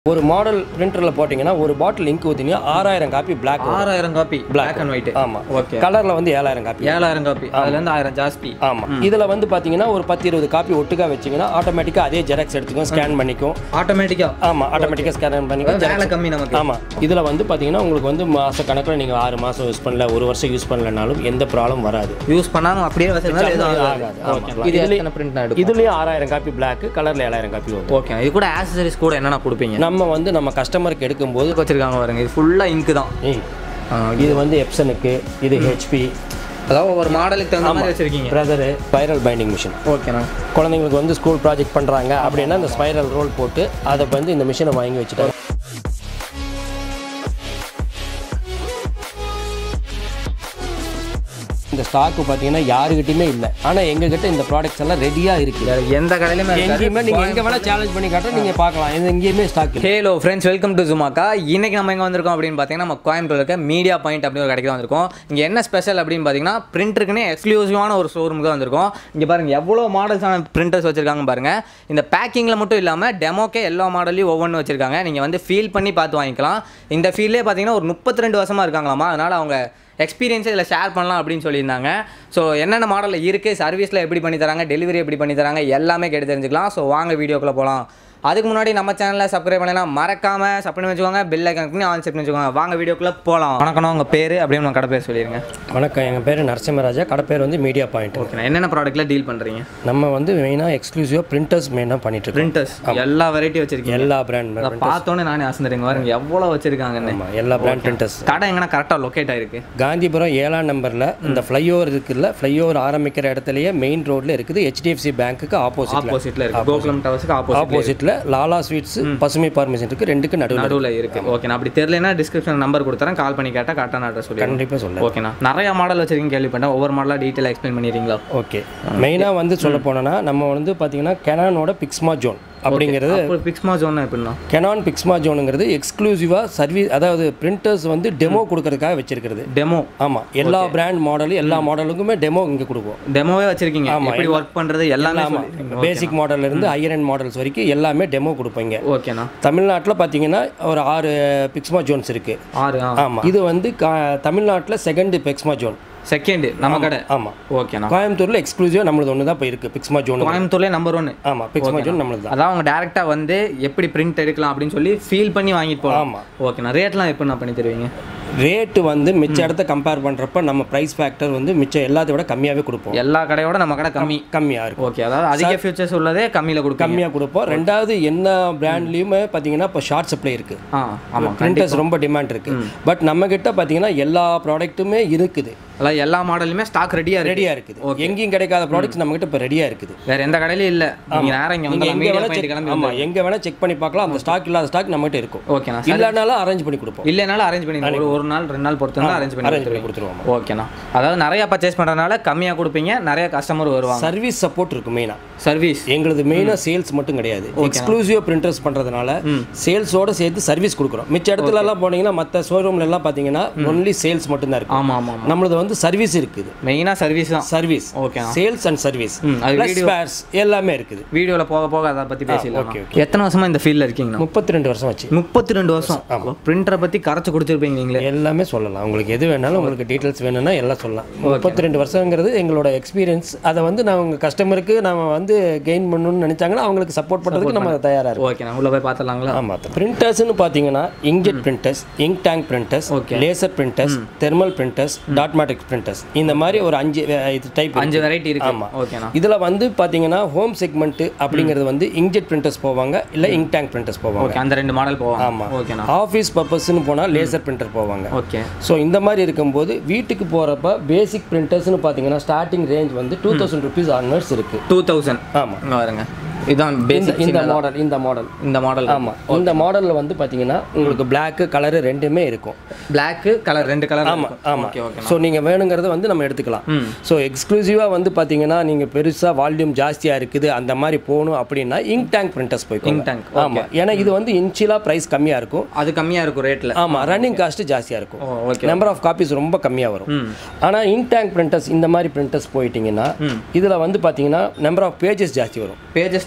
ஒரு மாடல் பிரிண்டரில் போட்டிங்கன்னா ஒரு பாட்டில் இங்க் ஊற்றினீங்க ஆறாயிரம் காப்பி பிளாக் ஆறாயிரம் காப்பி பிளாக் அண்ட் ஒயிட் ஆமாம் ஓகே கலரில் வந்து ஏழாயிரம் காப்பி ஏழாயிரம் காப்பி அதுல இருந்து ஆயிரம் ஜாஸ்தி ஆமாம் இதில் வந்து பார்த்தீங்கன்னா ஒரு பத்து இருபது காப்பி ஒட்டுக்கா வச்சிங்கன்னா ஆட்டோமேட்டிக்காக அதே ஜெராக்ஸ் எடுத்துக்கும் ஸ்கேன் பண்ணிக்கும் ஆட்டோமேட்டிக்கா ஆமாம் ஆட்டோமேட்டிக்காக ஸ்கேன் பண்ணிக்கும் வேலை கம்மி நமக்கு ஆமாம் இதில் வந்து பார்த்தீங்கன்னா உங்களுக்கு வந்து மாத கணக்கில் நீங்கள் ஆறு மாதம் யூஸ் பண்ணல ஒரு வருஷம் யூஸ் பண்ணலனாலும் எந்த ப்ராப்ளம் வராது யூஸ் பண்ணாலும் அப்படியே வச்சிருந்தாலும் எதுவும் ஆகாது ஆகாது. ஓகே ஆமா. இது இதுலயே- எத்தனை பிரிண்ட் எடுக்கும் இதுலேயும் ஆறாயிரம் காப்பி பிளாக் கலரில் ஏழாயிரம் காப்பி வரும் ஓகே இது கூட ஆக்சசரிஸ் கூட என்னென்ன கொடுப்பீங்க நம்ம வந்து நம்ம கஸ்டமருக்கு எடுக்கும்போது வச்சிருக்காங்க பாருங்க இது ஃபுல்லா இங்க் தான் ஏய், இது வந்து எப்சனுக்கு இது ஹெச்பி அதாவது ஒவ்வொரு மாடலுக்கு தகுந்த மாதிரி வச்சிருக்கீங்க பிரதரு ஸ்பைரல் பைண்டிங் மிஷின் ஓகேண்ணா குழந்தைங்களுக்கு வந்து ஸ்கூல் ப்ராஜெக்ட் பண்ணுறாங்க அப்படின்னா இந்த ஸ்பைரல் ரோல் போட்டு அதை வந்து இந்த மிஷினை வாங்கி வச்சுட்டாங்க இந்த ஸ்டாக்கு பார்த்தீங்கன்னா யாருக்கிட்டையுமே இல்லை ஆனால் எங்ககிட்ட இந்த ப்ராடக்ட்ஸ் எல்லாம் ரெடியாக இருக்குது வேற எந்த கடையிலுமே எங்கேயுமே நீங்கள் எங்கே வேணால் சேலஞ்ச் பண்ணி காட்ட நீங்கள் பார்க்கலாம் இது எங்கேயுமே ஸ்டாக் இல்லை ஹேலோ ஃப்ரெண்ட்ஸ் வெல்கம் டு ஜுமாக்கா இன்னைக்கு நம்ம எங்கே வந்திருக்கோம் அப்படின்னு பார்த்தீங்கன்னா நம்ம கோயம்புத்தூர் இருக்க மீடியா பாயிண்ட் அப்படின்னு ஒரு கடைக்கு தான் வந்திருக்கோம் இங்கே என்ன ஸ்பெஷல் அப்படின்னு பார்த்தீங்கன்னா பிரிண்டருக்குன்னு எக்ஸ்க்ளூசிவான ஒரு ஷோரூமுக்கு தான் வந்திருக்கோம் இங்கே பாருங்க எவ்வளோ மாடல்ஸான பிரிண்டர்ஸ் வச்சிருக்காங்க பாருங்க இந்த பேக்கிங்கில் மட்டும் இல்லாமல் டெமோக்கே எல்லா மாடல்லையும் ஒவ்வொன்றும் வச்சிருக்காங்க நீங்கள் வந்து ஃபீல் பண்ணி பார்த்து வாங்கிக்கலாம் இந்த ஃபீல்ட்லேயே பார்த்தீங்கன்னா ஒரு முப்பத்தி ரெண்டு வருஷமாக இருக்காங்களாமா அதனால் அவங்க எக்ஸ்பீரியன்ஸை இதில் ஷேர் பண்ணலாம் அப்படின்னு சொல்லியிருந்தாங்க ஸோ என்னென்ன மாடலில் இருக்குது சர்வீஸில் எப்படி பண்ணி தராங்க டெலிவரி எப்படி பண்ணி தராங்க எல்லாமே கேட்டு தெரிஞ்சுக்கலாம் ஸோ வாங்க வீடியோக்குள்ளே போகலாம் அதுக்கு முன்னாடி நம்ம சேனலை சப்ஸ்கிரைப் பண்ணலாம் மறக்காம சப் பண்ணி வச்சுக்கோங்க பெல் ஐக்கன் பண்ணி ஆன் செட் பண்ணி வச்சுக்கோங்க வாங்க வீடியோக்குள்ளே போகலாம் வணக்கம் உங்கள் பேர் அப்படியே உங்கள் கடை பேர் சொல்லிடுங்க வணக்கம் எங்கள் பேர் நரசிம்மராஜா கடை பேர் வந்து மீடியா பாயிண்ட் ஓகே என்னென்ன ப்ராடக்ட்டில் டீல் பண்ணுறீங்க நம்ம வந்து மெயினாக எக்ஸ்க்ளூசிவாக பிரிண்டர்ஸ் மெயினாக பண்ணிட்டு இருக்கோம் பிரிண்டர்ஸ் எல்லா வெரைட்டி வச்சிருக்கீங்க எல்லா பிராண்ட் அதை பார்த்தோன்னே நானே ஆசைந்துறேங்க பாருங்க எவ்வளோ வச்சிருக்காங்கன்னு ஆமாம் எல்லா பிராண்ட் பிரிண்டர்ஸ் கடை எங்கன்னா கரெக்டாக லொக்கேட் ஆயிருக்கு காந்திபுரம் ஏழாம் நம்பரில் இந்த ஃப்ளைஓவர் இருக்குல்ல ஃப்ளைஓவர் ஆரம்பிக்கிற இடத்துலயே மெயின் ரோட்ல இருக்குது ஹெச்டிஎஃப்சி பேங்க்குக்கு ஆப்போசிட் ஆப்போசிட்டில் இருக்கு கோகுலம் டவர்ஸுக்கு ஆப்போசிட் ஆப்போசிட்ல லாலா ஸ்வீட்ஸ் பசுமை பார்மேசன் இருக்கு ரெண்டுக்கு நடுவில் நடுவில் இருக்கு ஓகே நான் அப்படி தெரியலனா டிஸ்கிரிப்ஷன் நம்பர் கொடுத்துறேன் கால் பண்ணி கேட்டால் கரெக்டான அட்ரஸ் சொல்லி கண்டிப்பாக சொல்ல ஓகேண்ணா நிறைய மாடல் வச்சிருக்கீங்க கேள்விப்பட்டேன் ஒவ்வொரு மாடலாக டீட்டெயில் எக்ஸ்பிளைன் பண்ணிடுறீங்களா ஓகே மெயினாக வந்து சொல்ல போனோன்னா நம்ம வந்து பார்த்தீங்கன்னா கெனானோட பிக்ஸ்மா ஜோன் அப்படிங்கிறது அப்போ பிக்ஸ்மா ஜோன் எப்படின்னா கெனான் பிக்ஸ்மா ஜோனுங்கிறது எக்ஸ்க்ளூசிவாக சர்வீஸ் அதாவது பிரிண்டர்ஸ் வந்து டெமோ கொடுக்கறதுக்காக வச்சிருக்கிறது டெமோ ஆமாம் எல்லா பிராண்ட் மாடலும் எல்லா மாடலுக்குமே டெமோ இங்கே கொடுப்போம் டெமோவே வச்சிருக்கீங்க எப்படி ஒர்க் பண்றது எல்லாமே சொல்லிருக்கீங்க. பேசிக் மாடல்ல இருந்து ஹையர் end மாடல்ஸ் வரைக்கும் எல்லாமே டெமோ கொடுப்பீங்க ஓகேண்ணா தமிழ்நாட்டில் பார்த்தீங்கன்னா ஒரு ஆறு பிக்ஸ்மா ஜோன்ஸ் இருக்கு ஆறு ஆ ஆமாம் இது வந்து தமிழ்நாட்டில் செகண்ட் பிக்ஸ்மா ஜோன் செகண்ட் நம்ம கடை ஆமாம் ஓகேண்ணா கோயம்புத்தூரில் எக்ஸ்க்ளூசிவாக நம்மளது ஒன்று தான் இப்போ இருக்குது பிக்ஸ்மா ஜோன் கோயம்புத்தூர்லேயே நம்பர் ஒன்று ஆமாம் பிக்ஸ்மா ஜோன் நம்மளது தான் அதான் அவங்க டேரெக்டாக வந்து எப்படி பிரிண்ட் எடுக்கலாம் அப்படின்னு சொல்லி ஃபீல் பண்ணி வாங்கிட்டு போகலாம் ஆமாம் ஓகேண்ணா ரேட்லாம் எப்படி நான் பண்ணி தருவீங்க ரேட்டு வந்து மிச்ச இடத்த கம்பேர் பண்ணுறப்ப நம்ம ப்ரைஸ் ஃபேக்டர் வந்து மிச்சம் எல்லாத்தையும் விட கம்மியாகவே கொடுப்போம் எல்லா கடையோட நம்ம கடை கம்மி கம்மியாக இருக்கும் ஓகே அதாவது அதிக ஃபியூச்சர்ஸ் உள்ளதே கம்மியில் கொடுக்கும் கம்மியாக கொடுப்போம் ரெண்டாவது என்ன பிராண்ட்லேயுமே பார்த்தீங்கன்னா இப்போ ஷார்ட் சப்ளை இருக்குது ஆ ஆமாம் பிரிண்டர்ஸ் ரொம்ப டிமாண்ட் இருக்குது பட் நம்ம கிட்ட பார்த்தீங்கன்னா எல்லா ப்ராடக்ட்டுமே இருக்குது அதாவது எல்லா மாடலுமே ஸ்டாக் ரெடியாக இருக்கு ரெடியாக இருக்குது எங்கேயும் கிடைக்காத ப்ராடக்ட்ஸ் நம்ம கிட்ட இப்போ ரெடியாக இருக்குது வேற எந்த கடையிலையும் இல்லை நீங்கள் நேரம் இங்கே நீங்க வந்து எங்க மீடியா வேணா பாயிண்ட் செக் கிளம்பி ஆமா எங்க வேணா செக் பண்ணி பார்க்கலாம் அந்த ஸ்டாக் இல்லாத ஸ்டாக் நம்ம கிட்ட இருக்கும் ஓகேண்ணா இல்லனாலும் அரேஞ்ச் பண்ணி கொடுப்போம் இல்லைனாலும் அரேஞ்ச் பண்ணி ஒரு ஒரு நாள் ரெண்டு நாள் பொறுத்து அரேஞ்ச் பண்ணி அரேஞ்ச் பண்ணி கொடுத்துருவோம் ஓகேண்ணா அதாவது நிறைய பர்ச்சேஸ் பண்ணுறதுனால கம்மியாக கொடுப்பீங்க நிறைய கஸ்டமர் வருவாங்க சர்வீஸ் சப்போர்ட் இருக்கு மெயினா சர்வீஸ் எங்களது மெயினா சேல்ஸ் மட்டும் கிடையாது எக்ஸ்க்ளூசிவ் பிரிண்டர்ஸ் பண்றதுனால சேல்ஸோட சேர்த்து சர்வீஸ் கொடுக்குறோம் மிச்ச இடத்துல எல்லாம் போனீங்கன்னா மற்ற ஷோரூம்ல எல்லாம் பாத்தீங்கன்னா ஒன்லி சேல்ஸ் மட்டும் தான் இருக்கும் ஆமாம் ஆமாம் ஆமாம் நம்மளது வந்து சர்வீஸ் இருக்குது மெயினாக சர்வீஸ் தான் service okay sales and service ம், அது பிளஸ் ஸ்பேர்ஸ் எல்லாமே இருக்குது வீடியோவில் போக போக அதை பற்றி பேசிடலாம் okay, எத்தனை வருஷமா இந்த ஃபீல்டில் இருக்கீங்கண்ணா முப்பத்தி ரெண்டு வருஷம் வச்சு முப்பத்தி ரெண்டு வருஷம் பிரிண்டரை பற்றி கரைச்சி கொடுத்துருப்பீங்க நீங்களே எல்லாமே சொல்லலாம் உங்களுக்கு எது வேணாலும் உங்களுக்கு டீட்டெயில்ஸ் வேணும்னா எல்லாம் சொல்லலாம் முப்பத்தி ரெண்டு வருஷங்கிறது எங்களோட எக்ஸ்பீரியன்ஸ் அதை வந்து நான் உங்கள் கஸ்டமருக்கு நம்ம வந்து கெயின் பண்ணணும்னு நினச்சாங்கன்னா அவங்களுக்கு சப்போர்ட் பண்ணுறதுக்கு நம்ம தயாராக இருக்கும் ஓகேண்ணா உள்ளே போய் பார்த்துடலாங்களா ஆமாம் பிரிண்டர்ஸ்னு பார்த்தீங்கன்னா inkjet printers ink tank printers laser printers thermal printers dot matrix printers இந்த மாதிரி ஒரு அஞ்சு அஹ், இது டைப் அஞ்சு வெரைட்டி இருக்கு ஆமா. ஓகேண்ணா இதில் வந்து பார்த்தீங்கன்னா ஹோம் செக்மெண்ட் அப்படிங்கிறது வந்து இங்க்ஜெட் பிரிண்டர்ஸ் போவாங்க இல்லை இங்க் டேங்க் பிரிண்டர்ஸ் போவாங்க ஓகே அந்த ரெண்டு மாடல் போவோம் ஆமா. ஓகேண்ணா ஆஃபீஸ் பர்பஸ்ன்னு போனால் லேசர் பிரிண்டர் போவாங்க ஓகே ஸோ இந்த மாதிரி இருக்கும்போது வீட்டுக்கு போகிறப்ப பேசிக் பிரிண்டர்ஸ்னு பார்த்தீங்கன்னா ஸ்டார்டிங் ரேஞ்ச் வந்து டூ தௌசண்ட் ருபீஸ் ஆன்வர்ட்ஸ் இருக்குது டூ தௌசண்ட் ஆமாம் இங்கே பாருங்க இதுதான் இந்த பேசிக் இந்த மாடல் இந்த மாடல் இந்த மாடல் ஆமாம் இந்த மாடலில் வந்து பார்த்தீங்கன்னா உங்களுக்கு பிளாக்கு கலரு ரெண்டுமே இருக்கும் பிளாக் கலர் ரெண்டு கலர் ஆமாம் ஆமாம் ஓகே ஓகே ஸோ நீங்கள் வேணுங்கிறத வந்து நம்ம எடுத்துக்கலாம் ம். ஸோ எக்ஸ்க்ளூசிவாக வந்து பார்த்தீங்கன்னா நீங்கள் பெருசாக வால்யூம் ஜாஸ்தியாக இருக்குது அந்த மாதிரி போகணும் அப்படின்னா இங்க் டேங்க் பிரிண்டர்ஸ் போய்க்கோங்க Ink tank, ஆமாம் ஏன்னா இது வந்து இன்ச்சிலாக ப்ரைஸ் கம்மியாக இருக்கும் அது கம்மியாக இருக்கும் ரேட்டில் ஆமாம் ரன்னிங் காஸ்ட்டு ஜாஸ்தியாக இருக்கும் oh okay number of copies ரொம்ப கம்மியாக வரும் ம் ஆனால் இங்க் டேங்க் பிரிண்டர்ஸ் இந்த மாதிரி பிரிண்டர்ஸ் போயிட்டீங்கன்னா இதில் வந்து பார்த்தீங்கன்னா நம்பர் ஆஃப் பேஜஸ் ஜாஸ்தி வரும் பேஜஸ்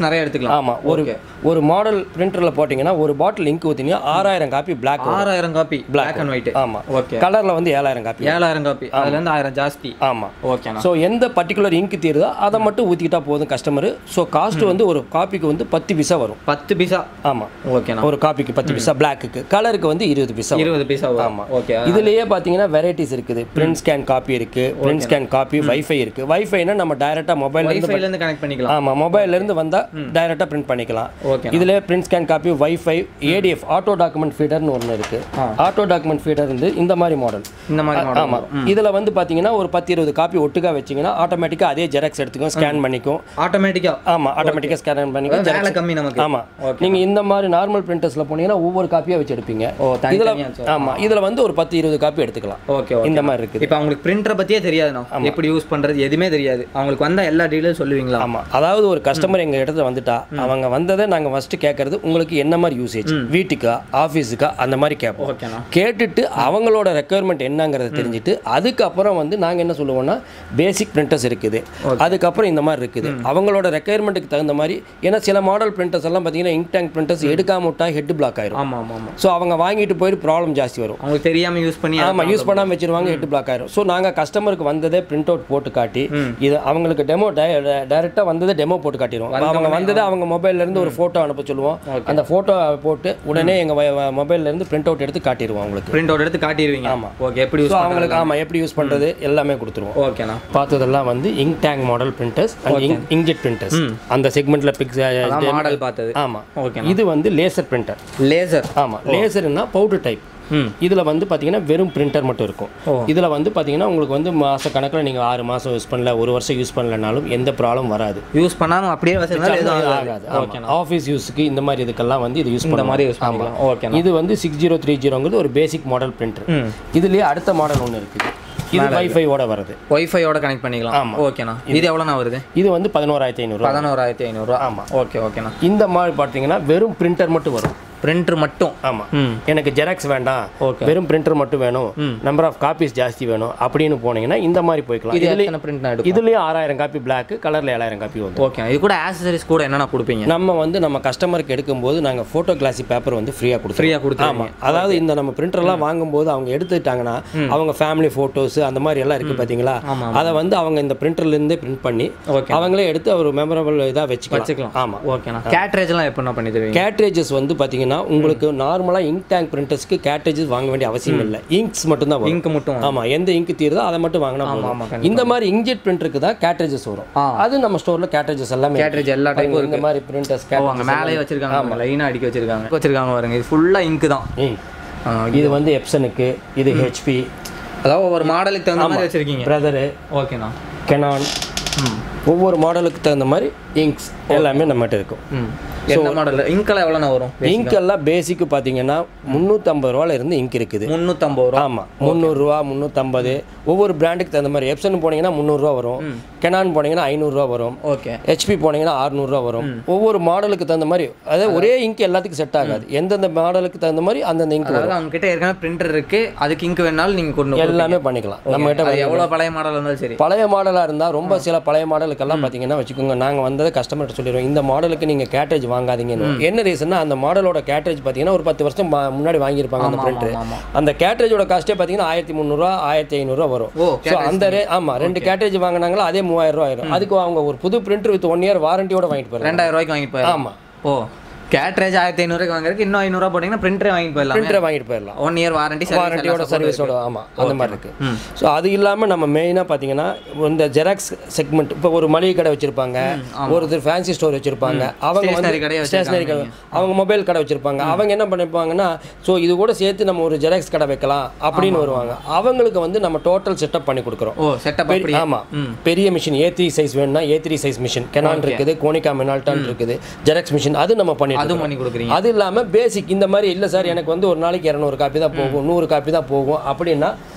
நிறைய எடுத்துக்கலாம் ஆமாம் ஒரு ஒரு மாடல் பிரிண்டரில் போட்டிங்கன்னா ஒரு பாட்டில் இங்க் ஊற்றினீங்க ஆறாயிரம் காப்பி பிளாக் ஆறாயிரம் காப்பி பிளாக் அண்ட் ஒயிட் ஆமாம் ஓகே கலரில் வந்து ஏழாயிரம் காப்பி ஏழாயிரம் காப்பி அதுல இருந்து ஆயிரம் ஜாஸ்தி ஆமாம் ஓகேண்ணா ஸோ எந்த பர்டிகுலர் இங்க் தீருதோ அதை மட்டும் ஊற்றிக்கிட்டா போதும் கஸ்டமர் ஸோ காஸ்ட் வந்து ஒரு காப்பிக்கு வந்து பத்து பைசா வரும் பத்து பீஸா ஆமாம் ஓகேண்ணா ஒரு காப்பிக்கு பத்து பைசா பிளாக்குக்கு கலருக்கு வந்து இருபது பைசா வரும். இருபது பீஸா ஆமா. ஓகே இதுலயே பார்த்தீங்கன்னா வெரைட்டிஸ் இருக்குது பிரிண்ட் ஸ்கேன் காப்பி இருக்கு பிரிண்ட் ஸ்கேன் காப்பி வைஃபை இருக்கு வைஃபைனா நம்ம டைரெக்டாக மொபைல் வைஃபைல இருந்து கனெக்ட் பண்ணிக்கலாம் ஆமாம் மொபைல்ல இருந்து வந்தால் டைரெக்டாக பிரிண்ட் பண்ணிக்கலாம் ஓகே இதுல print scan copy wifi ADF auto document ஃபீடர்னு ஒன்று இருக்கு ஆட்டோ டாக்குமெண்ட் ஃபீடர் வந்து இந்த மாதிரி மாடல் இந்த மாதிரி மாடல் ஆமா இதுல வந்து பாத்தீங்கன்னா ஒரு பத்து இருபது காப்பி ஒட்டுக்கா வச்சீங்கன்னா ஆட்டோமேட்டிக்கா அதே ஜெராக்ஸ் எடுத்துக்கும் ஸ்கேன் பண்ணிக்கும் ஆட்டோமேட்டிக்கா ஆமா ஆட்டோமேட்டிக்கா ஸ்கேன் பண்ணிக்கும் வேலை கம்மி நமக்கு ஆமா நீங்க இந்த மாதிரி நார்மல் பிரிண்டர்ஸ்ல போனீங்கன்னா ஒவ்வொரு காப்பியா வச்சு எடுப்பீங்க ஓ இதுல தனித்தனியா வச்சு. ஆமா இதுல வந்து ஒரு பத்து இருபது காப்பி எடுத்துக்கலாம் ஓகே ஓகே இந்த மாதிரி இருக்குது இப்போ அவங்களுக்கு பிரிண்டரை பத்தியே தெரியாதுண்ணா எப்படி யூஸ் பண்றது எதுவுமே தெரியாது அவங்களுக்கு வந்த எல்லா டீடைலும் சொல்லுவீங்களா ஆமா அதாவது ஒரு கஸ்டமர் எங்க இடத்துல வந்துட்டா அவங்க வந்ததை நாங்க ஃபர்ஸ்ட் கேட்கறது உங்களுக்கு என்ன மாதிரி யூசேஜ் வீட்டுக்கா ஆஃபீஸுக்கா அந்த மாதிரி கேட்போம் ஓகேண்ணா கேட்டுட்டு அவங்களோட ரெக்குயர்மெண்ட் என்னங்கிறத தெரிஞ்சுட்டு அதுக்கப்புறம் வந்து நாங்கள் என்ன சொல்லுவோம்னா பேசிக் பிரிண்டர்ஸ் இருக்குது அதுக்கப்புறம் இந்த மாதிரி இருக்குது அவங்களோட ரெக்குயர்மெண்ட்டுக்கு தகுந்த மாதிரி ஏன்னா சில மாடல் பிரிண்டர்ஸ் எல்லாம் பார்த்தீங்கன்னா இங்க் டேங்க் பிரிண்டர்ஸ் எடுக்காம விட்டா ஹெட் பிளாக் ஆயிரும் ஆமா ஆமா ஆமா ஸோ அவங்க வாங்கிட்டு போயிட்டு ப்ராப்ளம் ஜாஸ்தி வரும் அவங்களுக்கு தெரியாம யூஸ் பண்ணி ஆமாம் யூஸ் பண்ணாமல் வச்சிருவாங்க ஹெட் பிளாக் ஆயிரும் ஸோ நாங்கள் கஸ்டமருக்கு வந்ததே பிரிண்ட் அவுட் போட்டு காட்டி இது அவங்களுக்கு டெமோ டைரெக்டாக வந்ததே டெமோ போட்டு காட்டிடுவோம் அவங்க வந்ததை அவங்க மொபைல்ல இருந்து ஒரு ஃபோட்டோ அனுப்ப சொல்லுவோம் அந்த ஃபோட்டோ போட்டு உடனே எங்கள் மொபைல்ல இருந்து பிரிண்ட் அவுட் எடுத்து காட்டிடுவோம் அவங்களுக்கு பிரிண்ட் அவுட் எடுத்து காட்டிடுவீங்க ஆமா. ஓகே எப்படி ஸோ யூஸ் அவங்களுக்கு ஆமாம் எப்படி யூஸ் பண்ணுறது எல்லாமே கொடுத்துருவோம் ஓகேண்ணா பார்த்ததெல்லாம் வந்து ink tank model printers and inkjet printers அந்த செக்மெண்ட்ல பிக்ஸ் அதான் மாடல் பார்த்தது ஆமாம் ஓகேண்ணா இது வந்து லேசர் பிரிண்டர் லேசர் ஆமாம் லேசர்னா பவுடர் டைப் ம் இதில் வந்து பார்த்தீங்கன்னா வெறும் பிரிண்டர் மட்டும் இருக்கும் ஓ. இதில் வந்து பார்த்தீங்கன்னா உங்களுக்கு வந்து மாத கணக்கில் நீங்கள் ஆறு மாதம் யூஸ் பண்ணல ஒரு வருஷம் யூஸ் பண்ணலனாலும் எந்த ப்ராப்ளம் வராது யூஸ் பண்ணாம அப்படியே வச்சிருந்தாலும் எதுவும் ஆகாது ஆகாது ஓகேண்ணா ஆஃபீஸ் யூஸுக்கு இந்த மாதிரி இதுக்கெல்லாம் வந்து இது யூஸ் இந்த பண்ண மாதிரி யூஸ் பண்ணிக்கலாம் ஓகேண்ணா இது வந்து சிக்ஸ் ஜீரோ த்ரீ ஜீரோங்கிறது ஒரு பேசிக் மாடல் பிரிண்டர் ம் இதுலேயே அடுத்த மாடல் ஒன்று இருக்குது இது வைஃபையோட வருது ஒய்ஃபையோட கனெக்ட் பண்ணிக்கலாம் ஆமா. ஓகேண்ணா இது எவ்வளோண்ணா வருது இது வந்து பதினோராயிரத்தி ஐநூறுரூவா பதினோராயிரத்தி ஐநூறுரூவா ஆமா. ஓகே ஓகேண்ணா இந்த மாதிரி பார்த்தீங்கன்னா வெறும் பிரிண்டர் மட்டும் வரும் பிரிண்டர் மட்டும் ஆமாம் ம் எனக்கு ஜெராக்ஸ் வேண்டாம் ஓகே வெறும் பிரிண்டர் மட்டும் வேணும் நம்பர் ஆஃப் காப்பீஸ் ஜாஸ்தி வேணும் அப்படின்னு போனீங்கன்னா இந்த மாதிரி போய்க்கலாம் இது இதுலேயே எத்தனை பிரிண்ட் எடுக்கும் இதுலேயும் ஆறாயிரம் காப்பி பிளாக் கலரில் ஏழாயிரம் காப்பி வந்து ஓகே இது கூட ஆக்சசரிஸ் கூட என்னென்ன கொடுப்பீங்க நம்ம வந்து நம்ம கஸ்டமருக்கு எடுக்கும்போது நாங்கள் ஃபோட்டோ கிளாசி பேப்பர் வந்து ஃப்ரீயாக கொடுத்துருவோம் ஃப்ரீயாக கொடுத்துருவீங்க ஆமாம் அதாவது இந்த நம்ம பிரிண்டர்லாம் வாங்கும்போது அவங்க எடுத்துட்டாங்கன்னா அவங்க ஃபேமிலி ஃபோட்டோஸ் அந்த மாதிரி எல்லாம் இருக்குது பார்த்தீங்களா ஆமா, அதை வந்து அவங்க இந்த பிரிண்டர்லேருந்தே பிரிண்ட் பண்ணி ஓகே அவங்களே எடுத்து ஒரு மெமரபிள் இதாக வச்சுக்கலாம் வச்சுக்கலாம் ஆமாம் ஓகேண்ணா கேட்ரேஜ்லாம் எப்படிண்ணா பண்ணி தருவீங்க கேட்ரேஜஸ் வந்து பார்த்தீங்கன்னா உங்களுக்கு நார்மலாக இங்க் டேங்க் பிரிண்டர்ஸ்க்கு கேட்ரேஜஸ் வாங்க வேண்டிய அவசியம் இல்லை இங்க்ஸ் மட்டும்தான் வரும் இங்க் மட்டும் ஆமாம் எந்த இங்க் தீருதோ அதை மட்டும் வாங்கினா ஆமா, போதும் கண்டிப்பா. இந்த மாதிரி இங்க்ஜெட் பிரிண்டருக்கு தான் கேட்ரேஜஸ் வரும் ஆ. அது நம்ம ஸ்டோரில் கேட்ரேஜஸ் எல்லாமே இருக்கு. கேட்ரேஜ் எல்லா டைப்பும் பாருங்க, இந்த மாதிரி பிரிண்டர்ஸ் ஓ அங்கே மேலேயே வச்சிருக்காங்க லைனாக அடிக்க வச்சிருக்காங்க வச்சிருக்காங்க பாருங்க இது ஃபுல்லாக இங்க் தான் ஆ, இது வந்து எப்சனுக்கு இது ஹெச்பி அதாவது ஒவ்வொரு மாடலுக்கு தகுந்த மாதிரி வச்சிருக்கீங்க பிரதரு ஓகேண்ணா கெனான் ம் ஒவ்வொரு மாடலுக்கு தகுந்த மாதிரி இங்க்ஸ் எல்லாமே நம்மகிட்ட இருக்கும் ம் என்ன மாடல் இங்க்கெல்லாம் எவ்வளோண்ணா வரும் இங்க் எல்லாம் பேசிக்கு பார்த்தீங்கன்னா முந்நூற்றம்பது ரூபால இருந்து இங்க் இருக்குது முந்நூற்றம்பது ரூபா ஆமாம் முந்நூறுரூவா முந்நூற்றம்பது ஒவ்வொரு பிராண்டுக்கு தகுந்த மாதிரி எப்சன் போனீங்கன்னா முந்நூறுரூவா வரும் கெனான் போனீங்கன்னா ஐநூறுரூவா வரும் ஓகே ஹெச்பி போனீங்கன்னா அறுநூறுவா வரும் ஒவ்வொரு மாடலுக்கு தகுந்த மாதிரி அதாவது ஒரே இங்க் எல்லாத்துக்கும் செட் ஆகாது எந்தெந்த மாடலுக்கு தகுந்த மாதிரி அந்தந்த இங்க் வரும் அதாவது அவங்க கிட்ட ஏற்கனவே பிரிண்டர் இருக்கு அதுக்கு இங்க் வேணாலும் நீங்கள் கொண்டு போய் எல்லாமே பண்ணிக்கலாம் நம்ம கிட்ட அது எவ்வளோ பழைய மாடல் இருந்தாலும் சரி பழைய மாடலாக இருந்தால் ரொம்ப சில பழைய மாடலுக்கெல்லாம் பார்த்தீங்கன்னா வச்சுக்கோங்க நாங்கள் வந்ததை கஸ்டமர்கிட்ட சொல்லிடுவோம் இந்த மாடலுக்கு நீங்கள் கேட்டேஜ் வாங்காதீங்கன்னு என்ன ரீசன்னா அந்த மாடலோட கேட்டேஜ் பார்த்தீங்கன்னா ஒரு பத்து வருஷம் மா- முன்னாடி வாங்கியிருப்பாங்க அந்த பிரிண்டர் ஆமா அந்த கேட்டேஜோட காஸ்ட்டே பார்த்தீங்கன்னா ஆயிரத்தி முந்நூறுரூவா ஆயிரத்தி ஐநூறுரூவா வரும் ஓ ஸோ அந்த ரே ஆமாம் ரெண்டு கேட்டேஜ் வாங்கினாங்களோ அதே மூவாயிரம் ரூபா ஆயிரும் அதுக்கு அவங்க ஒரு புது பிரிண்டர் வித் ஒன் இயர் வாரண்டியோட வாங்கிட்டு போயிடலாம் ரெண்டாயிரம் ரூபாய்க்கு வாங்கிட்டு போயிடலாம் ஆமாம் ஓ கேட்ரேஜ் ஆயிரத்தி ஐநூறுக்கு வாங்குறதுக்கு இன்னும் ஐநூறுரூவா போட்டிங்கன்னா பிரிண்டரே வாங்கிட்டு போயிடலாம் பிரிண்டரை வாங்கிட்டு போயிடலாம் ஒன் இயர் வாரண்டி வாரண்டியோட சர்வீஸோட ஆமாம் அந்த மாதிரி இருக்கு ம். ஸோ அது இல்லாமல் நம்ம மெயினாக பார்த்தீங்கன்னா இந்த ஜெராக்ஸ் செக்மெண்ட் இப்போ ஒரு மளிகை கடை வச்சிருப்பாங்க ஒருத்தர் ஃபேன்சி ஸ்டோர் வச்சிருப்பாங்க அவங்க வந்து Stationery கடையை ஸ்டேஷனரி கடை அவங்க மொபைல் கடை வச்சிருப்பாங்க அவங்க என்ன பண்ணிருப்பாங்கன்னா ஸோ இது கூட சேர்த்து நம்ம ஒரு ஜெராக்ஸ் கடை வைக்கலாம் அப்படின்னு வருவாங்க அவங்களுக்கு வந்து நம்ம டோட்டல் செட்டப் பண்ணி கொடுக்குறோம் ஓ செட்டப் அப்படி பெரிய ஆமா பெரிய மிஷின் ஏ த்ரீ சைஸ் வேணும்னா A three size machine Canon இருக்குது கோனிகா மெனால்டான் இருக்குது ஜெராக்ஸ் மிஷின் அது நம்ம பண்ணிட்டு அதுவும் பண்ணி கொடுக்குறீங்க அது இல்லாமல் பேசிக் இந்த மாதிரி இல்லை சார் எனக்கு வந்து ஒரு நாளைக்கு இரநூறு காப்பி தான் போகும் நூறு காப்பி தான் போகும் அப்படின்னா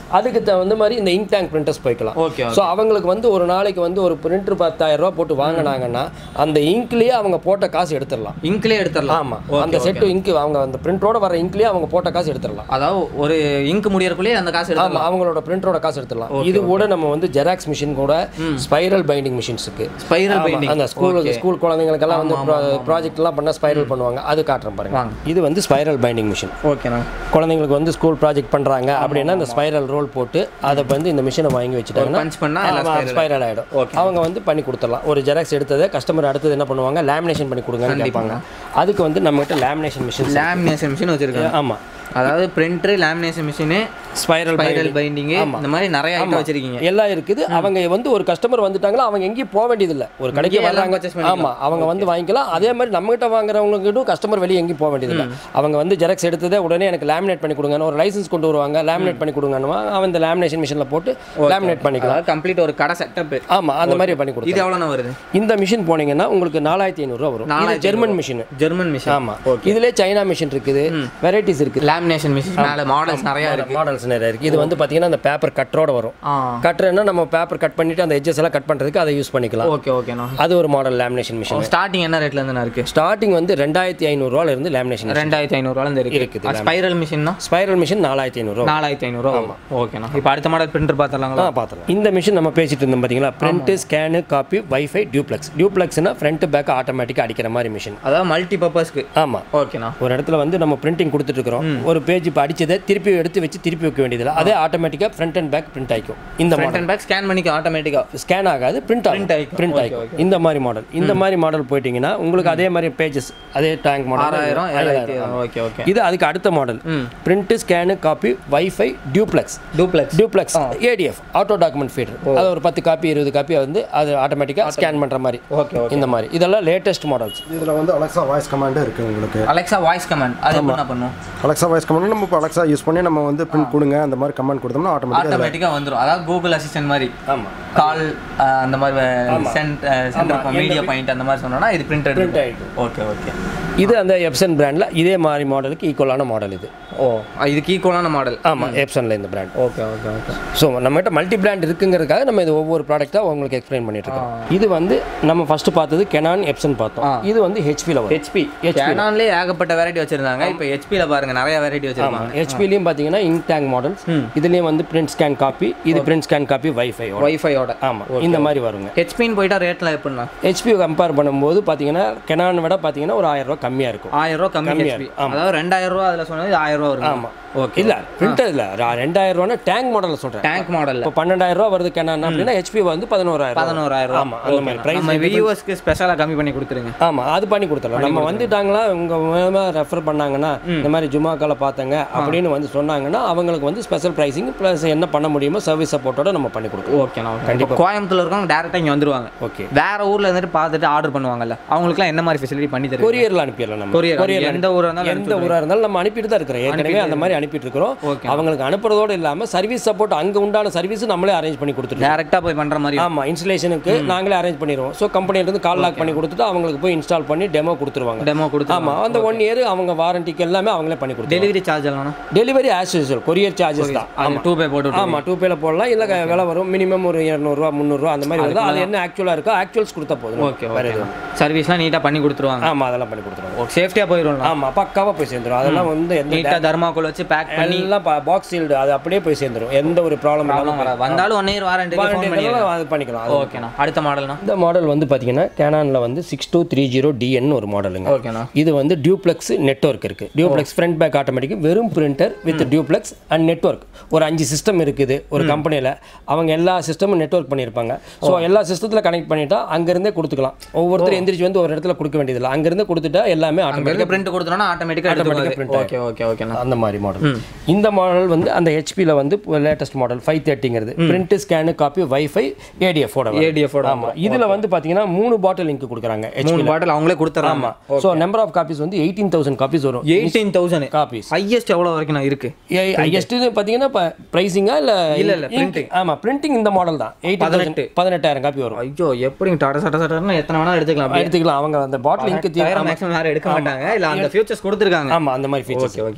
அதுக்கு தகுந்த மாதிரி இந்த இங்க் டேங்க் பிரிண்டர்ஸ் போய்க்கலாம் ஓகே ஸோ அவங்களுக்கு வந்து ஒரு நாளைக்கு வந்து ஒரு பிரிண்டர் பத்தாயிரம் ரூபா போட்டு வாங்கினாங்கன்னா அந்த இங்க்லேயே அவங்க போட்ட காசு எடுத்துடலாம் இங்க்லேயே எடுத்துடலாம் ஆமா அந்த செட்டு இங்க் அவங்க அந்த பிரிண்டரோட வர இங்க்லேயே அவங்க போட்ட காசு எடுத்துடலாம் அதாவது ஒரு இங்க் முடியறக்குள்ளேயே அந்த காசு எடுத்துக்கலாம் ஆமா அவங்களோட பிரிண்டரோட காசு எடுத்துடலாம் இது கூட நம்ம வந்து ஜெராக்ஸ் மிஷின் கூட ஸ்பைரல் பைண்டிங் மிஷின்ஸ் இருக்கு ஸ்பைரல் ஆமா, பைண்டிங் அந்த ஸ்கூல் ஸ்கூல் குழந்தைங்களுக்கெல்லாம் வந்து ப்ராஜெக்ட் எல்லாம் பண்ணா ஸ்பைரல் பண்ணுவாங்க அது காட்டுறேன் பாருங்க இது வந்து ஸ்பைரல் பைண்டிங் மிஷின் ஓகேண்ணா குழந்தைங்களுக்கு வந்து ஸ்கூல் ப்ராஜெக்ட் பண்றாங்க அப்படின்னா இந்த ஸ்பைரல் ரோல் போட்டு அதை வந்து இந்த மிஷினை வாங்கி வச்சுட்டாங்கன்னா பஞ்ச் பண்ணா எல்லாம் ஸ்பைரல் ஆயிடும் அவங்க வந்து பண்ணி கொடுத்துடலாம் ஒரு ஜெராக்ஸ் எடுத்ததை கஸ்டமர் அடுத்தது என்ன பண்ணுவாங்க லேமினேஷன் பண்ணி கொடுங்கன்னு கேட்பாங்க அதுக்கு வந்து நம்மகிட்ட லேமினேஷன் மிஷின் லேமினேஷன் மிஷின் வச்சிருக்காங்க ஆமா அதாவது printer lamination machine spiral spiral binding இந்த மாதிரி நிறைய ஐட்டம் வச்சிருக்கீங்க எல்லாம் இருக்குது அவங்க வந்து ஒரு கஸ்டமர் வந்துட்டாங்களா அவங்க எங்கேயும் போக வேண்டியதில்ல ஒரு கடைக்கு இங்கேயே எல்லாம் வர்றாங்க purchase பண்ணிக்கலாம். ஆமா அவங்க வந்து வாங்கிக்கலாம் அதே மாதிரி நம்மகிட்ட வாங்குறவங்ககிட்டும் கஸ்டமர் வெளியே எங்கேயும் போக வேண்டியதில்ல அவங்க வந்து ஜெராக்ஸ் எடுத்ததே உடனே எனக்கு லேமினேட் பண்ணி கொடுங்கன்னு ஒரு லைசன்ஸ் கொண்டு வருவாங்க லேமினேட் பண்ணி கொடுங்கன்னு அவன் இந்த லேமினேஷன் மிஷினில் போட்டு லேமினேட் பண்ணிக்கலாம் அதாவது கம்ப்ளீட் ஒரு கடை செட்டப் ஆமா அந்த மாதிரி பண்ணி கொடுத்து இது எவ்வளோண்ணா வருது இந்த மிஷின் போனீங்கன்னா உங்களுக்கு நாலாயிரத்தி ஐநூறுரூவா வரும் இது ஜெர்மன் மிஷின் ஜெர்மன் மிஷின் ஆமா இதுலயே சைனா மிஷின் இருக்குது வெரைட்டிஸ் இருக்குது லேமினேஷன் மிஷின் மேலே மாடல்ஸ் நிறைய இருக்கு மாடல்ஸ் நிறைய இருக்கு இது வந்து பாத்தீங்கன்னா அந்த பேப்பர் கட்டரோட வரும் ஆ கட்டுறேன்னா நம்ம பேப்பர் கட் பண்ணிட்டு அந்த எட்ஜஸ் எல்லாம் கட் பண்றதுக்கு அதை யூஸ் பண்ணிக்கலாம் ஓகே ஓகேண்ணா அது ஒரு மாடல் லேமினேஷன் மிஷின் ஸ்டார்டிங் என்ன ரேட்ல இருந்து இருக்கு ஸ்டார்டிங் வந்து ரெண்டாயிரத்தி ஐநூறுரூவால இருந்து லேமினேஷன் ரெண்டாயிரத்தி ஐநூறுவால இருக்கு இருக்குது, ஸ்பைரல் மிஷின்னா ஸ்பைரல் மிஷின் நாலாயிரத்தி ஐநூறுரூவா நாலாயிரத்தி ஐநூறுவா ஓகேண்ணா இப்போ அடுத்த மாடல் பிரிண்டர் பார்த்துடலாங்களா ஆ பார்த்துலாம் இந்த மிஷின் நம்ம பேசிட்டு இருந்தோம் பார்த்தீங்களா print scan copy wifi duplex டியூப்ளெக்ஸ்னா ஃப்ரண்ட் பேக் ஆட்டோமேட்டிக்காக அடிக்கிற மாதிரி மிஷின் அதாவது மல்டி பர்பஸ்க்கு ஆமா ஓகேண்ணா ஒரு இடத்துல வந்து நம்ம பிரிண்டிங் கொடுத்துட்டு இருக்கிறோம் ஒரு பேஜ் இப்போ அடிச்சதை திருப்பி எடுத்து வச்சு திருப்பி வைக்க வேண்டியதில்லை அதே ஆட்டோமேட்டிக்காக ஃப்ரண்ட் அண்ட் பேக் பிரிண்ட் ஆயிக்கும் இந்த ஃப்ரண்ட் அண்ட் பேக் ஸ்கேன் பண்ணிக்க ஆட்டோமேட்டிக்காக ஸ்கேன் ஆகாது பிரிண்ட் Print ஆகும் ஆயிக்கும். பிரிண்ட் ஆயிக்கும் இந்த மாதிரி மாடல் இந்த மாதிரி மாடல் போயிட்டீங்கன்னா உங்களுக்கு அதே மாதிரி பேஜஸ் அதே டேங்க் மாடல் ஆறாயிரம் ஏழாயிரத்தி ஓகே ஓகே இது அதுக்கு அடுத்த model print scan copy wifi duplex duplex duplex ADF auto document feeder அது ஒரு பத்து காப்பி இருபது காப்பி வந்து அது ஆட்டோமேட்டிக்காக ஸ்கேன் பண்ணுற மாதிரி ஓகே ஓகே இந்த மாதிரி இதெல்லாம் லேட்டஸ்ட் மாடல்ஸ் இதில் வந்து அலெக்ஸா வாய்ஸ் கமாண்டு இருக்குது உங்களுக்கு அலெக்ஸா வாய்ஸ் கமெண்ட் அது என்ன பண்ணும் அலெக்ஸா வாய்ஸ் கமாண்ட் நம்ம இப்போ அலெக்ஸா யூஸ் பண்ணி நம்ம வந்து பிரிண்ட் கொடுங்க அந்த மாதிரி கமாண்ட் கொடுத்தோம்னா ஆட்டோமேட்டிக்காக ஆட்டோமேட்டிக்காக வந்துடும் அதாவது கூகுள் அசிஸ்டன்ட் மாதிரி ஆமாம் கால் அந்த மாதிரி சென்ட் சென்டர் மீடியா பாயிண்ட் அந்த மாதிரி சொன்னோம்னா இது பிரிண்ட் Print ஆயிடும். ஓகே ஓகே இது அந்த எப்சன் பிராண்டில் இதே மாதிரி மாடலுக்கு ஈக்குவலான மாடல் இது ஓ இதுக்கு ஈக்குவலான மாடல் ஆமாம் எப்சனில் இந்த brand okay okay okay so நம்மகிட்ட மல்டி பிராண்ட் இருக்குங்கிறதுக்காக நம்ம இது ஒவ்வொரு ப்ராடக்ட்டாக உங்களுக்கு எக்ஸ்பிளைன் பண்ணிட்டு இருக்கோம் இது வந்து நம்ம ஃபர்ஸ்ட் பார்த்தது கெனான் எப்சன் பார்த்தோம் இது வந்து ஹெச்பியில் வரும் ஹெச்பி கேனான்லேயே ஏகப்பட்ட வெரைட்டி வச்சிருந்தாங்க இப்போ ஹெச்பியில் பாருங்க நிறைய வெரைட்டி வச்சிருக்காங்க ஹெச்பிலையும் பார்த்தீங்கன்னா இங்க் டேங்க் மாடல்ஸ் இதுலேயும் வந்து பிரிண்ட் ஸ்கேன் காப்பி இது பிரிண்ட் ஸ்கேன் காப்பி வைஃபை வைஃபையோட ஆமாம் இந்த மாதிரி வருங்க ஹெச்பின்னு போயிட்டா ரேட்லாம் எப்படின்னா ஹெச்பி கம்பேர் பண்ணும்போது பார்த்தீங்கன்னா கெனான் விட பார்த்தீங்கன்னா ஒரு ஆயிரம் ரூபாய் கம்மியாக இருக்கும் ஆயிரம் ரூபா கம்மி கம்மியா ஹெச்பி இருக்கு. ஆமா. அதாவது ரெண்டாயிரம் ரூபா அதில் சொன்னது ஆயிரம் ரூபா வரும் ஆமாம் ஓகே இல்லை பிரிண்டர் இல்லை ரெண்டாயிரம் ரூபானா டேங்க் மாடலில் சொல்கிறேன் டேங்க் மாடலில் இப்போ பன்னெண்டாயிரம் ரூபா வருது கெனான் அப்படின்னா ஹெச்பி வந்து பதினோராயிரம் பதினோராயிரம் ரூபா ஆமாம் அந்த மாதிரி ப்ரைஸ் நம்ம வியூவர்ஸ்க்கு ஸ்பெஷலாக கம்மி பண்ணி கொடுத்துருங்க ஆமாம் அது பண்ணி கொடுத்துடலாம் நம்ம வந்துட்டாங்களா உங்கள் மூலமாக ரெஃபர் பண்ணாங்கன்னா இந்த மாதிரி ஜுமாக்கால பார்த்தங்க அப்படின்னு வந்து சொன்னாங்கன்னா அவங்களுக்கு வந்து ஸ்பெஷல் ப்ரைஸிங் ப்ளஸ் என்ன பண்ண முடியுமோ சர்வீஸ் சப்போர்ட்டோட நம்ம பண்ணி கொடுக்குறோம் ஓகேண்ணா கண்டிப்பாக கோயம்புத்தூர்ல இருக்கவங்க டேரெக்டாக இங்கே வந்துருவாங்க ஓகே வேற ஊர்ல இருந்துட்டு பார்த்துட்டு ஆர்டர் பண்ணுவாங்கல்ல அவங்களுக்குலாம் என்ன மாதிரி ஃபெசிலிட்டி பண்ணி தருவீங்க கொரியரில் அனுப்பிடலாம் நம்ம Courier, கொரியர் எந்த ஊரா இருந்தாலும் எந்த ஊராக இருந்தாலும் நம்ம அனுப்பிட்டு தான் இருக்கிறோம் ஏற்கனவே அந்த மாதிரி அனுப்பிட்டு இருக்கிறோம் Okay. அவங்களுக்கு அனுப்புறதோடு இல்லாமல் சர்வீஸ் சப்போர்ட் அங்கே உண்டான சர்வீஸ் நம்மளே அரேஞ்ச் பண்ணி கொடுத்துருக்கோம் டேரெக்டாக போய் பண்ற மாதிரி ஆமா இன்ஸ்டலேஷனுக்கு நாங்களே அரேஞ்ச் பண்ணிடுவோம் ஸோ கம்பெனிலேருந்து கால் லாக் பண்ணி கொடுத்துட்டு அவங்களுக்கு போய் இன்ஸ்டால் பண்ணி டெமோ கொடுத்துருவாங்க டெமோ கொடுத்து ஆமா அந்த ஒன் இயர் அவங்க வாரண்டிக்கு எல்லாமே அவங்களே பண்ணி கொடுத்துருவாங்க டெலிவரி சார்ஜ் எல்லாம் delivery as usual courier charges தான் ஆமா டூ பே போட்டு ஆமா டூ பேல போடலாம் இல்ல க- விலை வரும் மினிமம் ஒரு இரநூறுவா முந்நூறுவா அந்த மாதிரி வருது அது என்ன ஆக்சுவலா இருக்கோ ஆக்சுவல்ஸ் கொடுத்தா போதும் ஓகே வேற ஓகே எதுவும் சர்வீஸ்லாம் நீட்டாக பண்ணி கொடுத்துருவாங்க ஆமா அதெல்லாம் பண்ணி கொடுத்துருவாங்க ஓகே சேஃப்டியாக போயிடும் ஆமா பக்காவா போய் சேர்ந்துரும் அதெல்லாம் வந்து எந்த நீட்டாக தர்மாக்கோல் வச்சு பேக் பண்ணி எல்லாம் பாக்ஸ் சீல்டு அது அப்படியே போய் சேர்ந்துரும் எந்த ஒரு ப்ராப்ளம் ப்ராப்ளம் வராது வந்தாலும் ஒன் இயர் வாரண்டி ஃபோன் பண்ணி அது பண்ணிக்கலாம் அது ஓகேண்ணா அடுத்த மாடல்னா இந்த மாடல் வந்து பார்த்தீங்கன்னா கேனானில் வந்து six two three zero DN ஒரு மாடலுங்க ஓகேண்ணா இது வந்து டியூப்ளெக்ஸ் நெட்வொர்க் இருக்கு டியூப்ளெக்ஸ் ஃப்ரண்ட் பேக் ஆட்டோமேட்டிக் வெறும் printer with duplex and network ஒரு அஞ்சு சிஸ்டம் இருக்குது ஒரு கம்பெனியில் அவங்க எல்லா சிஸ்டமும் நெட்வொர்க் பண்ணியிருப்பாங்க ஸோ எல்லா சிஸ்டத்தில் கனெக்ட் பண்ணிட்டா அங்கேருந்தே கொடுத்துக்கலாம் ஒவ்வொருத்தரும் எந்திரிச்சு வந்து ஒரு இடத்துல கொடுக்க வேண்டியதில்லை அங்கேருந்து கொடுத்துட்டா எல்லாமே அங்கே ஆட்டோமேட்டிக் இருக்க பிரிண்ட் கொடுத்தோம்னா ஆட்டோமேட்டிக்காக Automatic எடுத்துக்கலாம் print ஓகே ஓகே ஓகேண்ணா அந்த மாதிரி மாடல் இந்த மாடல் வந்து அந்த ஹெச்பியில் வந்து லேட்டஸ்ட் மாடல் ஃபைவ் தேர்ட்டிங்கிறது பிரிண்ட் ஸ்கேனு காப்பி வைஃபை ஏடிஎஃபோட ஏடிஎஃபோட ஆமாம் இதில் வந்து பார்த்தீங்கன்னா மூணு பாட்டில் லிங்க் கொடுக்குறாங்க மூணு பாட்டில் அவங்களே கொடுத்துறாங்க ஆமாம் ஸோ நம்பர் ஆஃப் காப்பீஸ் வந்து எயிட்டீன் தௌசண்ட் காப்பீஸ் வரும் எயிட்டீன் தௌசண்ட் காப்பீஸ் ஹையஸ்ட் எவ்வளோ வரைக்கும் நான் இருக்கு ஹையஸ்ட்டு பார்த்தீங்கன்னா இப்போ ப்ரைஸிங்கா இல்லை இல்ல, இல்ல, printing. ஆமாம் பிரிண்டிங் இந்த மாடல் தான் எயிட்டி பதினெட்டு. பதினெட்டாயிரம் காப்பி வரும் ஐயோ எப்படி டாடா சட்ட சட்டன்னு எத்தனை வேணா எடுத்துக்கலாம் அப்படியே எடுத்துக்கலாம் அவங்க அந்த பாட்டில் லிங்க் மேக்ஸிமம் யாரும் எடுக்க மாட்டாங்க இல்ல அந்த ஃபியூச்சர்ஸ் கொடுத்துருக்காங்க ஆமாம் அந்த மாதிரி ஃபீச்சர்ஸ் ஓகே ஓகேண்ணா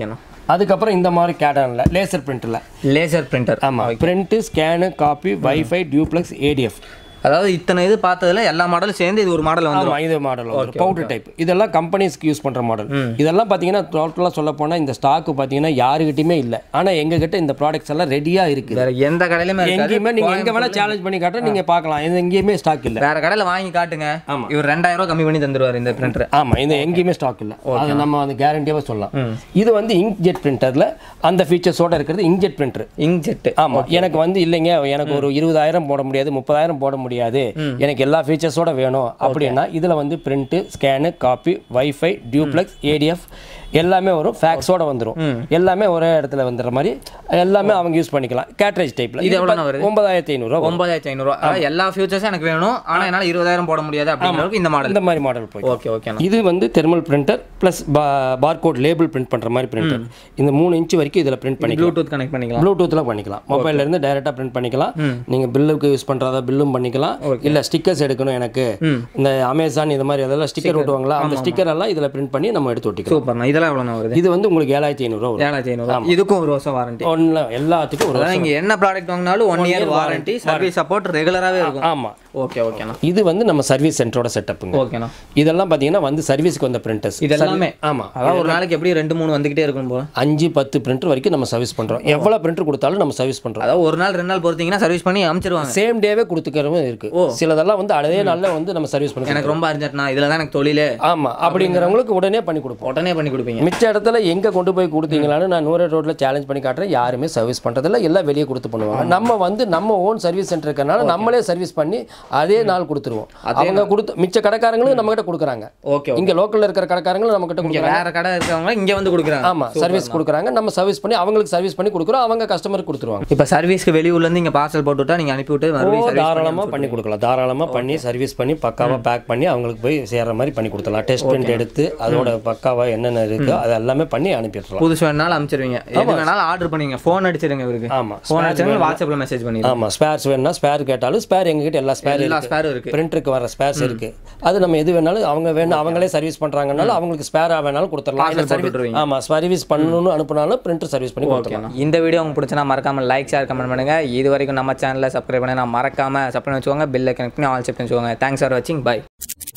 அதுக்கப்புறம் இந்த மாதிரி கேட்டனில் லேசர் பிரிண்டில் லேசர் பிரிண்டர் ஆமாம் print scan copy wifi duplex ADF அதாவது இத்தனை இது பார்த்ததுல எல்லா மாடலும் சேர்ந்து இது ஒரு மாடல் வந்து ஆமாம் இது மாடல் பவுடர் டைப் இதெல்லாம் கம்பெனிஸ்க்கு யூஸ் பண்ணுற மாடல் இதெல்லாம் பார்த்தீங்கன்னா டோட்டலாக சொல்ல போனால் இந்த ஸ்டாக்கு பார்த்தீங்கன்னா யாருக்கிட்டையுமே இல்லை ஆனால் எங்ககிட்ட இந்த ப்ராடக்ட்ஸ் எல்லாம் ரெடியாக இருக்குது வேற எந்த கடையிலுமே இருக்காது எங்கேயுமே நீங்கள் எங்கே வேணால் சேலஞ்ச் பண்ணி காட்ட நீங்கள் பார்க்கலாம் இது எங்கேயுமே ஸ்டாக் இல்லை வேற கடையில வாங்கி காட்டுங்க இவர் ரெண்டாயிரம் ரூபாய் கம்மி பண்ணி தந்துருவாரு இந்த பிரிண்டர் ஆமாம் இது எங்கேயுமே ஸ்டாக் இல்லை அது நம்ம வந்து கேரண்டியாகவே சொல்லலாம் இது வந்து இங்க் ஜெட் பிரிண்டரில் அந்த ஃபீச்சர்ஸோட இருக்கிறது inkjet printer inkjet ஆமாம் எனக்கு வந்து இல்லைங்க எனக்கு ஒரு இருபதாயிரம் போட முடியாது முப்பதாயிரம் போட முடியாது எனக்கு எல்லா ஃபீச்சர்ஸோட வேணும் அப்படின்னா இதில் வந்து print scan copy wifi duplex ADF எல்லாமே வரும் ஃபேக்ஸோட வந்துடும் எல்லாமே ஒரே இடத்துல வந்துடுற மாதிரி எல்லாமே அவங்க யூஸ் பண்ணிக்கலாம் கேட்ரேஜ் டைப்பில் இது எவ்வளோண்ணா வருது? ஒன்பதாயிரத்தி ஐநூறுரூவா ஒன்பதாயிரத்தி ஐநூறுவா அதாவது எல்லா ஃபியூச்சர்ஸும் எனக்கு வேணும் ஆனா என்னால இருபதாயிரம் போட முடியாது அப்படிங்கிறதுக்கு இந்த மாடல் இந்த மாதிரி மாடல் போய் ஓகே ஓகேண்ணா இது வந்து thermal printer plus barcode label print பண்ணுற மாதிரி பிரிண்டர் இந்த மூணு இன்ச் வரைக்கும் இதில் பிரிண்ட் பண்ணிக்கலாம் ப்ளூடூத் கனெக்ட் பண்ணிக்கலாம் ப்ளூடூத்தில் பண்ணிக்கலாம் மொபைல்ல இருந்து டைரெக்டாக பிரிண்ட் பண்ணிக்கலாம் நீங்கள் பில்லுக்கு யூஸ் பண்ணுறதா பில்லும் பண்ணிக்கலாம் இல்லை ஸ்டிக்கர்ஸ் எடுக்கணும் எனக்கு இந்த அமேசான் இது மாதிரி அதெல்லாம் ஸ்டிக்கர் ஒட்டுவாங்களா அந்த ஸ்டிக்கர் எல்லாம் இதில் பிரிண்ட் பண்ணி நம்ம எடுத்து ஒட்டிக்கலாம் சூப்பர்ண்ணா இதெல்லாம் எவ்வளோண்ணா வருது இது வந்து உங்களுக்கு ஏழாயிரத்தி ஐநூறுரூவா வரும் ஏழாயிரத்தி ஐநூறுவா இதுக்கும் ஒரு வருஷம் வாரண்டி ஒன்று எல்லாத்துக்கும் ஒரு அதான் இங்க என்ன ப்ராடக்ட் வாங்கினாலும் one year warranty service support ரெகுலராகவே இருக்கும் ஆமாம் ஓகே ஓகேண்ணா இது வந்து நம்ம சர்வீஸ் சென்டரோட செட்டப்புங்க ஓகேண்ணா இதெல்லாம் பார்த்தீங்கன்னா வந்து சர்வீஸ்க்கு வந்த பிரிண்டர்ஸ் இது எல்லாமே ஆமாம் அதாவது ஒரு நாளைக்கு எப்படி ரெண்டு மூணு வந்துகிட்டே இருக்கும் போல அஞ்சு பத்து பிரிண்டர் வரைக்கும் நம்ம சர்வீஸ் பண்ணுறோம் எவ்வளோ பிரிண்டர் கொடுத்தாலும் நம்ம சர்வீஸ் பண்ணுறோம் அதாவது ஒரு நாள் ரெண்டு நாள் பொறுத்தீங்கன்னா சர்வீஸ் பண்ணி அனுப்பிச்சிருவாங்க சேம் டேவே கொடுத்துக்கிறவும் இருக்கு சிலதெல்லாம் வந்து அதே நாளில் வந்து நம்ம சர்வீஸ் பண்ணுறோம் எனக்கு ரொம்ப அர்ஜென்ட்னா இதில் தான் எனக்கு தொழிலே ஆமாம் அப்படிங்கிறவங்களுக்கு உடனே பண்ணி கொடுப்போம் உடனே பண்ணி கொடுப்பீங்க மிச்ச இடத்துல எங்கே கொண்டு போய் கொடுத்தீங்களான்னு நான் நூறு ரோட்டில் சேலஞ்ச் பண்ணி காட்டுறேன் யாருமே சர்வீஸ் பண்ணுறதில்ல எல்லாம் வெளியே கொடுத்து பண்ணுவாங்க நம்ம வந்து நம்ம ஓன் சர்வீஸ் சென்டர் இருக்கறனால நம்மளே சர்வீஸ் பண்ணி அதே நாள் கொடுத்துருவோம் அவங்க கொடுத்து மிச்ச கடைக்காரங்களும் நம்மகிட்ட கொடுக்குறாங்க ஓகே இங்கே லோக்கலில் இருக்கிற கடைக்காரங்களும் நம்மகிட்ட இங்க கொடுக்குறாங்க வேற கடை இருக்கிறவங்க இங்க வந்து கொடுக்குறாங்க ஆமாம் சர்வீஸ் கொடுக்குறாங்க நம்ம சர்வீஸ் பண்ணி அவங்களுக்கு சர்வீஸ் பண்ணி கொடுக்குறோம் அவங்க கஸ்டமருக்கு கொடுத்துருவாங்க இப்போ சர்வீஸ்க்கு வெளியூர்ல இருந்து இங்க பார்சல் போட்டு விட்டா நீங்க அனுப்பி விட்டு ஓ மறுபடியும் service தாராளமாக பண்ணி கொடுக்கலாம் தாராளமாக பண்ணி சர்வீஸ் பண்ணி பக்காவாக பேக் பண்ணி அவங்களுக்கு போய் சேர்ற மாதிரி பண்ணி கொடுத்துடலாம் டெஸ்ட் பிரிண்ட் எடுத்து அதோட பக்காவாக என்னென்ன இருக்கோ அது எல்லாமே பண்ணி அனுப்பிடலாம் புதுசு வேணாலும் அனுப்பிச்சிருவீங்க எது வேணாலும் ஆர்டர் பண்ணுங்க ஃபோன் அடிச்சிருங்க இவருக்கு ஆமா. ஃபோன் அடிச்சிருங்க வாட்ஸ்அப்ல மெசேஜ் பண்ணிடுங்க ஆமாம் ஸ்பேர்ஸ் வேணும்னா ஸ்பேர் கேட்டாலும் ஸ்பேர் எங்ககிட்ட எல்லா ஸ்பேர் எல்லா இருக்கு ஸ்பேரும் இருக்கு பிரிண்டருக்கு வர ஸ்பேர்ஸ் இருக்கு அது நம்ம எது வேணாலும் அவங்க வேணும் அவங்களே சர்வீஸ் பண்றாங்கனாலும் அவங்களுக்கு ஸ்பேரா வேணாலும் கொடுத்துடலாம் இல்லை போட்டு சர்வீஸ் விட்டுருவீங்க. ஆமாம் சர்வீஸ் பண்ணணும்னு அனுப்புனாலும் பிரிண்டர் சர்வீஸ் பண்ணி கொடுத்துடலாம் இந்த வீடியோ உங்களுக்கு பிடிச்சனா மறக்காம லைக் ஷேர் கமெண்ட் பண்ணுங்க இது வரைக்கும் நம்ம சேனலை சப்ஸ்கிரைப் பண்ணி நான் மறக்காம சப்ஸ்கிரைப் வச்சுக்கோங்க பில்லை கனெக்ட் பண்ணி ஆல் செட் வச்சுக்கோங்க தேங்க்ஸ் ஃபார் வாட்சிங் பை